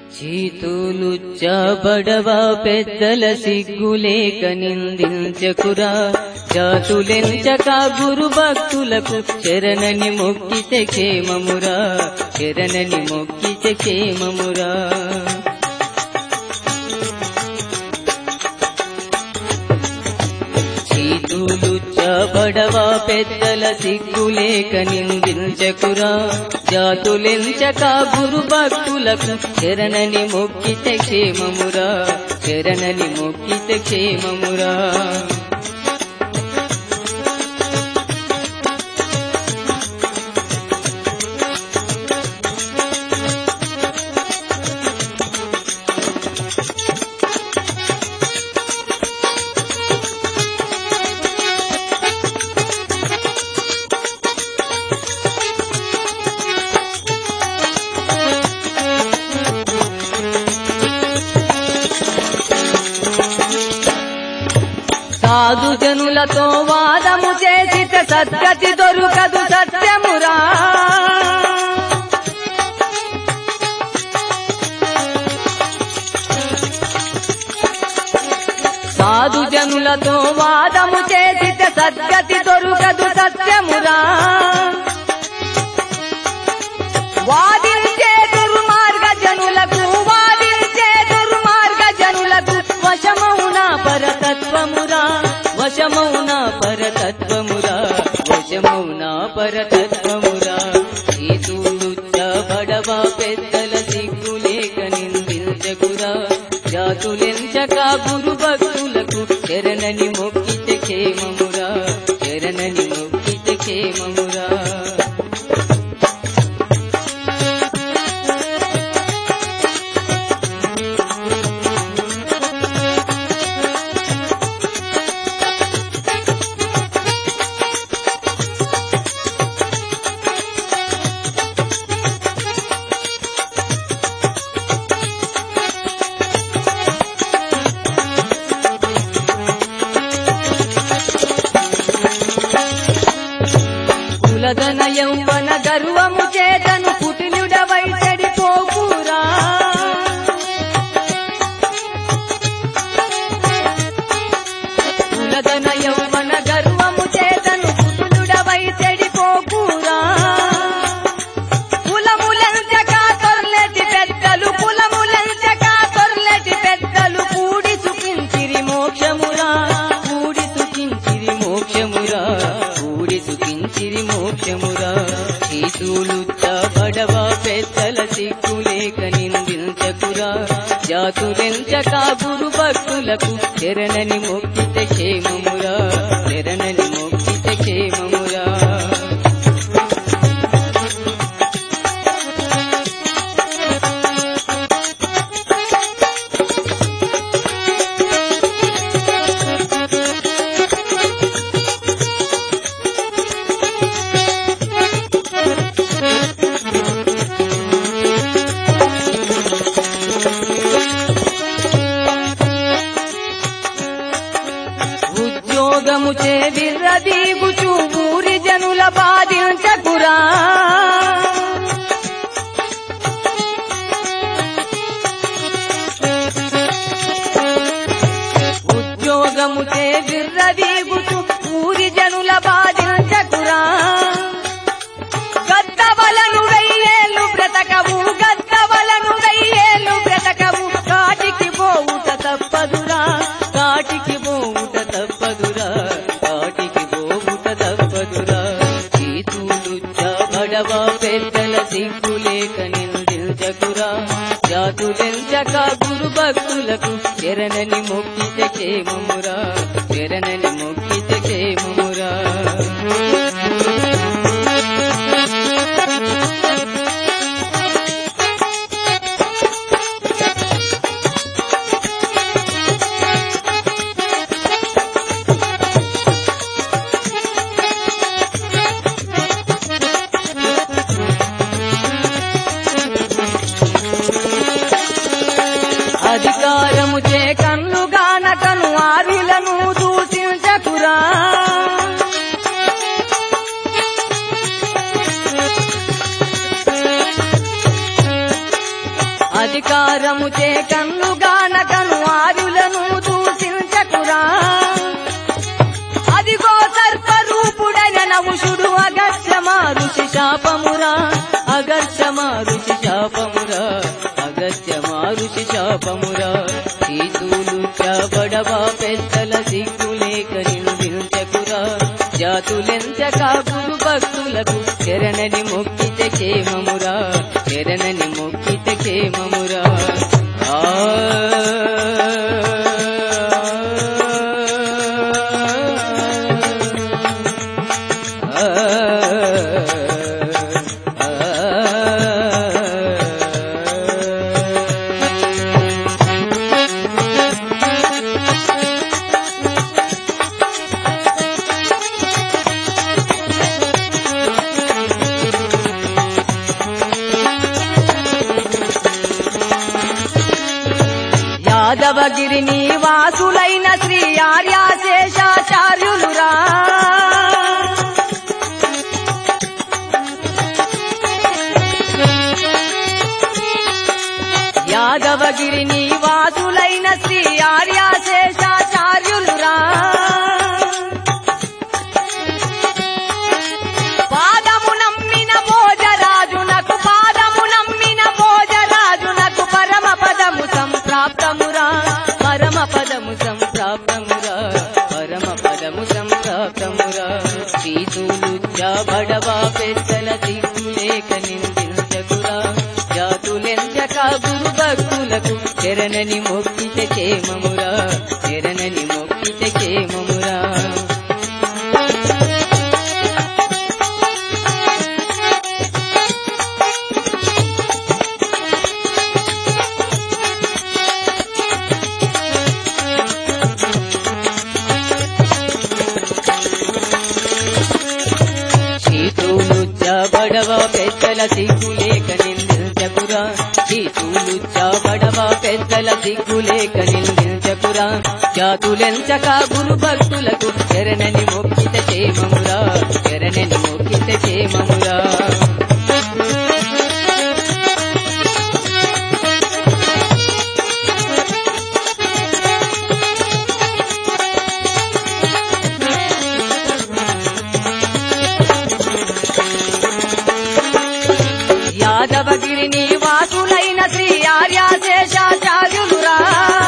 చీతులు చాబడవా పెద్దల సిగ్గులేక నిందించకురా జాతులెంచక గురు భక్తులకు శరణని మొక్కితే క్షేమమురా శరణని మొక్కితే క్షేమమురా చీతులు చాబడవా పెద్దల సిగ్గులేక నిందించకురా జాతులెంచక గురు భక్తులకు శరణని మొక్కితే క్షేమమురా శరణని మొక్కితే క్షేమమురా సాధు జనులతో వాదము చేసిత సద్గతి దొరుకదు సత్యమురా సాధు జనులతో వాదము చేసిత సద్గతి దొరుకదు సత్యమురా వాదించే దుర్మార్గ జనులకు వాదించే దుర్మార్గ జనులకు వశమౌన పరతత్వమురా వశమౌన పరతత్వమురా వశమౌన పరతత్వమురా సీతులు బడవ పెద్దల సిగ్గులేక నిందించకురా జాతులెంచక గురు భక్తులకు శరణని మొక్కితే క్షేమమురా శరణని మొక్కితే క్షేమమురా కులధన యౌవన గర్వము చేతను కుటిలుడవై చెడిపోకురా కులధన యౌవన గర్వము చేతను కుటిలుడవై చెడిపోకురా కులములంచక తొర్లెటి పెద్దలు కులములంచక తొర్లెటి పెద్దలు కూడి సుఖించిరి మోక్షమురా కూడి సుఖించిరి మోక్షమురా కూడి సుఖించిరి మోక్షమురా చీతులు బడవ పెద్దల సిగ్గులేక నిందించకురా జాతులెంచక గురు భక్తులకు శరణని మొక్కితే క్షేమమురా శరణని మొక్కితే క్షేమమురా ఉద్యోగము చే విర్రదీగుచు ఊరి జనుల బాధించకురా ఉద్యోగము చే విర్రదీగుచు ఊరి జనుల బాధించకురా గద్దవలను వెయ్యేళ్ళు బ్రతకవు గద్దవలను వెయ్యేళ్ళు బ్రతకవు కాటికి పోవుట తప్పదురా కాటికి పోవుట తప్పదురా కాటికి పోవుట తప్పదురా చీతులు బడవ పెద్దల సిగ్గులేక నిందించకురా జాతులెంచక గురు భక్తులకు శరణని మొక్కితే క్షేమమురా శరణని మొక్కితే క్షేమమురా అధికారము చే కన్ను గానకను ఆరిలను దూషించకురా అధికారము చే కన్నుగానకను ఆరులను దూషించకురా అదిగో సర్పరూపుడైన నముషుడు అగర్షమా ఋషి శాపమురా అగర్షమా ఋషి శాపమురా అగస్త్యమా ఋషి శాపమురా సీతులు బడవా పెద్దల సిగ్గులేక నిందించకురా జాతులెంచక గురు భక్తులకు శరణని మొక్కితే క్షేమమురా శరణని మొక్కితే క్షేమమురా ఆ యాదవగిరి నివాసులైన శ్రీ ఆర్యాశేషాచార్యులురా యాదవగిరి నివాసులైన శ్రీ ఆర్యాశేషాచార్యులురా పాదము నమ్మిన భోజరాజునకు పాదము నమ్మిన భోజరాజునకు పరమ పదము సంప్రాప్తమురా పరమ పదము సంప్రాప్తమురా పరమ పదము సంప్రాప్తమురా సీతులు బడవా పెద్దల దిక్కులేక నిందించకురా జాతులెంచక గురు భక్తులకు శరణని మొక్కితే క్షేమమురా శరణని మొక్కితే క్షేమమురా చీతులు బడవ పెద్దల సిగ్గులేక నిందించకురా చీతులు బడవ పెద్దల సిగ్గులేక నిందించకురా జాతులెంచక గురు భక్తులకు శరణని మొక్కిత క్షేమమురా శరణని మొక్కిత క్షేమమురా యాదవగిరి నివాసులైన శ్రీ ఆర్యాశేషాచార్యులురా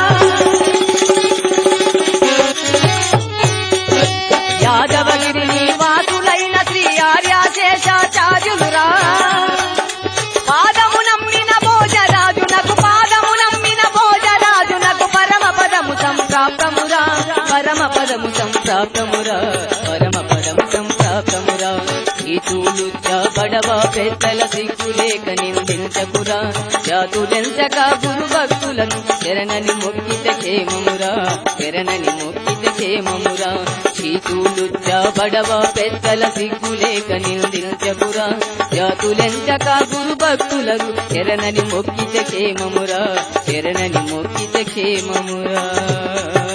యాదవగిరి నివాసులైన శ్రీ ఆర్యాశేషాచార్యులురా పాదము నమ్మిన భోజరాజునకు పాదము నమ్మిన భోజరాజునకు పరమ పదము సంప్రాప్తమురా పరమ పదము సంప్రాప్తమురా పరమ పదము సంప్రాప్తమురా ఇతులు బడవ పెద్దల సిగ్గులేక నిందించకురా జాతులెంచక గురు భక్తులను శరణని మొక్కిత క్షేమమురా శరణని మొక్కిత క్షేమమురా చీతులు బడవ పెద్దల సిగ్గులేక నిందించకురా జాతులెంచక గురు భక్తులకు శరణని మొక్కిత క్షేమమురా శరణని మొక్కిత క్షేమమురా